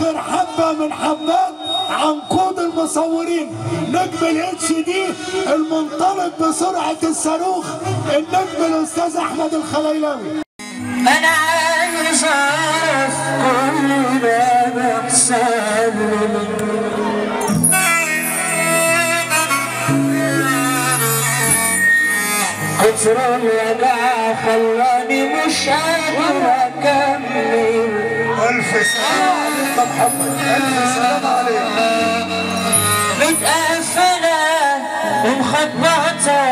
اخر حبه من حبات عنقود المصورين نجم الاتش دي المنطلق بسرعه الصاروخ النجم الاستاذ احمد الخليلاوي انا عايز اعرف كل ده بحساب كتر الوجع خلاني مش قادر اكمل الف سلام عليك يا محمد الف سلام عليك متقفلة ومخبطة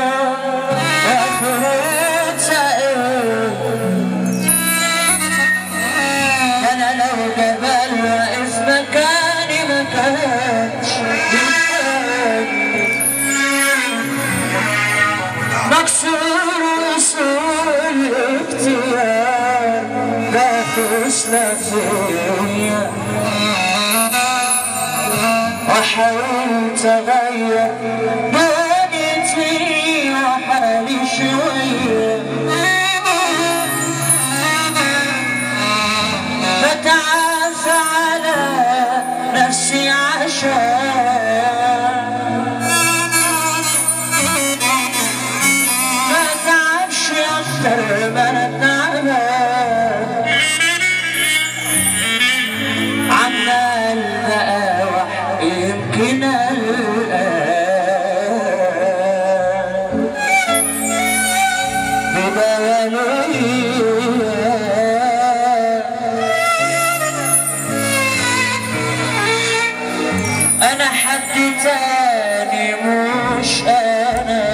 آخرتها إيه أنا لو جبل واقف مكاني ما كانش يفوتني. مكسور وصول الاختيار داخل فيا وحاولت اغير دنيتي وحالي شوية بتعافى على نفسي عشان ما تعبش اكتر ما انا تعبان عمال بقاوح يمكن الآن ببيانية أنا حد تاني مش أنا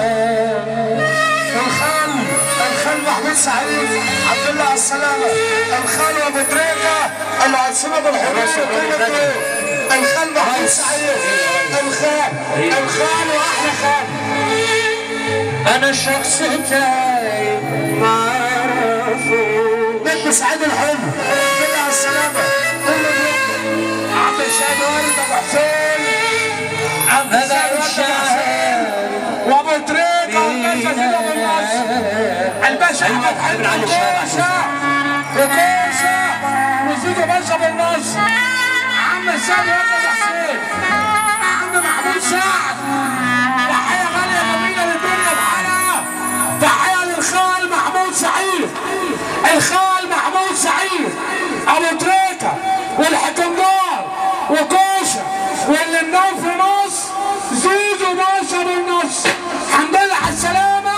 الخال الخال محمود سعيد عبد الله على السلامه الخال ابو دريقه العاصمه بالحريه الخال محمود سعيد الخال الخال واحلى خال أنا شخص تايب معرفه نجم سعيد الحلو عبد الله على السلامه كل اليوم عم سعيد وارد ابو حسين عم سعيد وارد ابو حسين وابو دريقه والباشا فينا بالنصر الباشا احمد حلمي وكوسه وكوسه وزيد باشا بالنصر عم سعد وابن حسين عم محمود سعد تحيه غاليه جميله للدنيا بحالها تحيه للخال محمود سعيد الخال محمود سعيد ابو تريكه والحكمدار وكوشه واللي منام في مصر زيزو باشا بالنصر الحمد لله على السلامه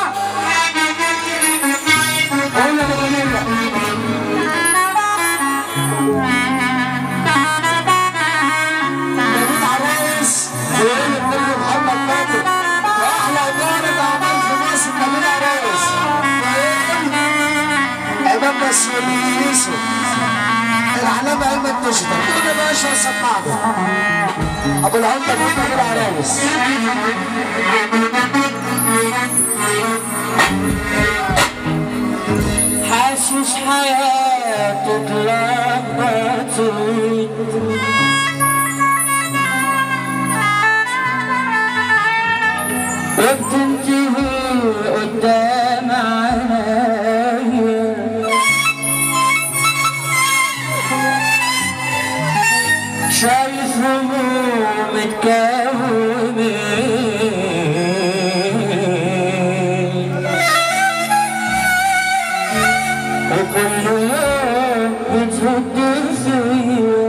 قول يا ابو جميله نجيب عرايس ويقول النبي محمد ماتت واحلى اداره اعمال في مصر نجيب عرايس امام مسؤول يوسف العلامه ايمن تشتر مين يا باشا سمعنا ابو العمده بن نجيب عرايس حاسس حياته اتلخبطت وبتنتهي قدام عينيا شايف هموم متكومين وكل يوم بتفكر فيا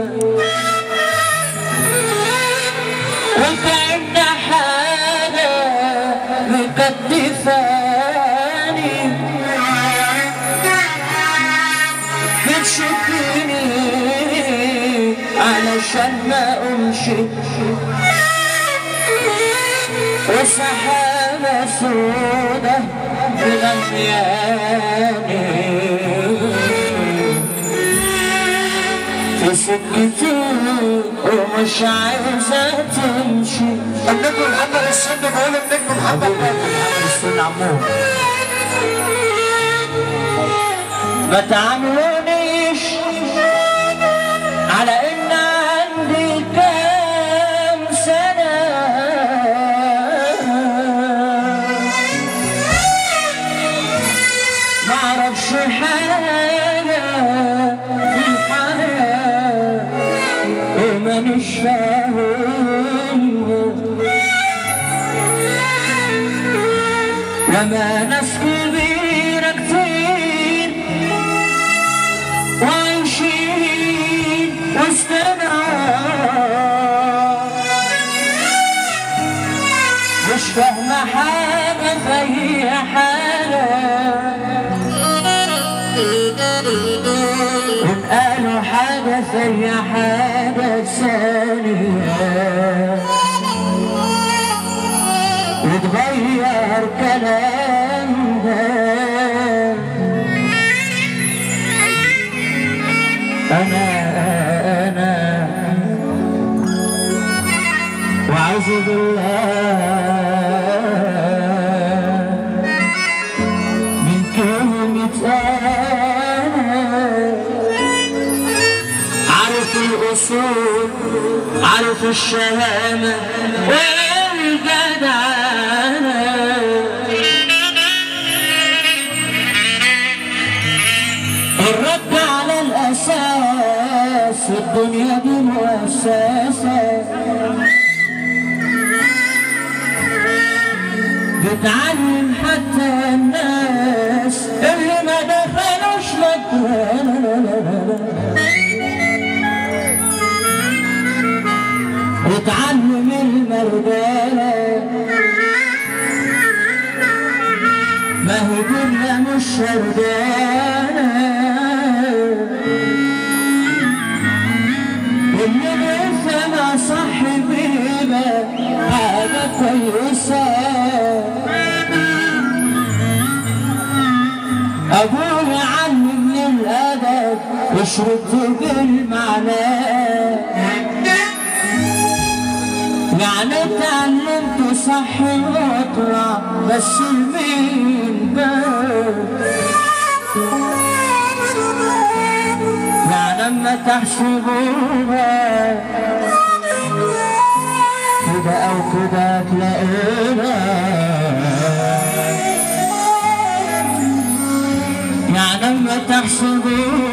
وكأن حاجة مكتفاني بتشكني علشان ما امشي وسحابة سودة مغنياني في سكتي ومش عايزة تمشي النجم محمد السن بيقول النجم محمد ماتت السن عمو ما تعاملونيش على ان عندي كام سنة ما اعرفش حاجة في الحياة ومانيش فاهم لما ناس كبيرة كتير وعايشين وسطنا مش فاهمة حاجة في حاجة وقالوا حاجة في حاجة ثانية وتغير كلامها أنا أنا وأعوذ بالله من كلمة أنا عارف الأصول عارف الشهامة والجدعنة الرد على الأساس الدنيا دي مؤسسة بتعلم حتى الناس اللي ما دخلوش مدرسة بتعلم المرجالة ما هي دنيا مش شرجالة اللي بيفهم صح بيبقى حاجة كويسة أبوي علمني الأدب وشربت بالمعنى يعني اتعلمت صح واطلع بس المين باب يعني اما تحسبوها كده او كده تلاقينا يعني اما تحسبوها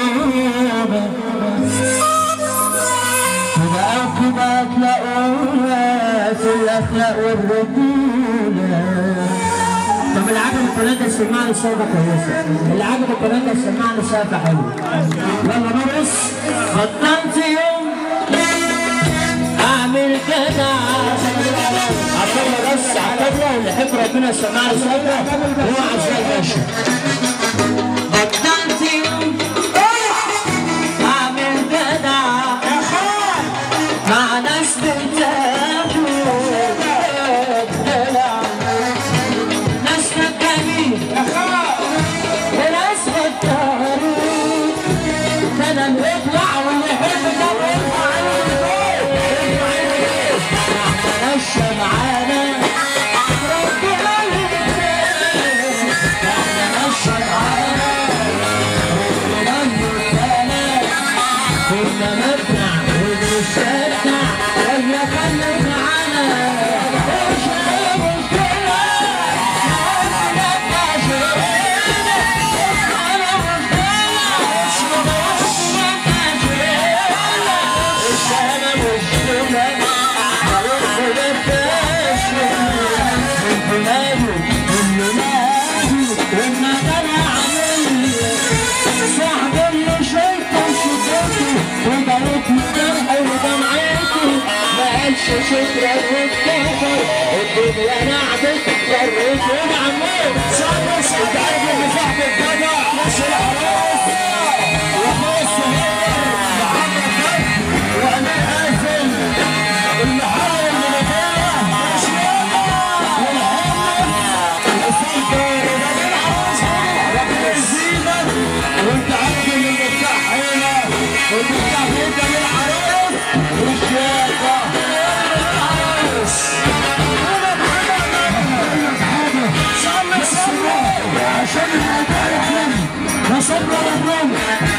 كده او كده تلاقوها في الاخلاق والرجوله طب اللي عجب القناه ده سمعني صوته كويسه اللي عجب القناه ده سمعني صوته حلو يلا نرقص بطلت يوم اعمل كده عطلة بس عطلة واللي يحب ربنا يسمعني صوته هو عزيز باشا بطلت يوم اعمل كده مع ناس بتاكل دلع ناس كتابين وناس غدارين كده بيطلع واللي يحب ده بيطلع احنا ماشية معانا ربنا يهدينا احنا ماشية معانا ربنا يهدينا كنا نطلع ونستمتع ويا خليك معانا ايش المشكلة؟ صاحب اللي شايفه شدته وبقيت مجرح ودمعتي ما قالش شكرا واتكسر الدنيا نعمت جريت ونعمت صبص انت عارف ان صاحب الجدع مش العراس وخلاص صغير محمد فتحي وامين قاسم اللي حاول من الغيره مش ربنا يزيدك وانت عارف ان المفتاح هنا والمفتاح بيبقى للعراس والشيخه العراس صلي صلي عشان الموضوع يحلم وصلنا للرب